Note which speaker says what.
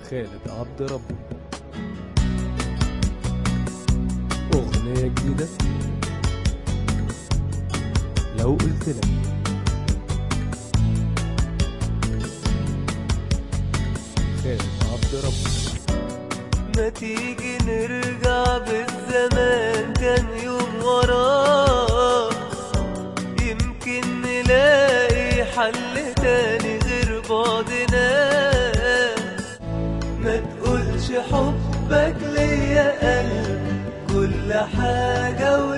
Speaker 1: خالد عبد ربه أغنية جديدة لو قلت لك خالد عبد ربه
Speaker 2: ما تيجي نرجع بالزمان كان يوم وراه يمكن نلاقي حل تاني غير بعدنا ما تقولش حبك ليا قلب كل حاجة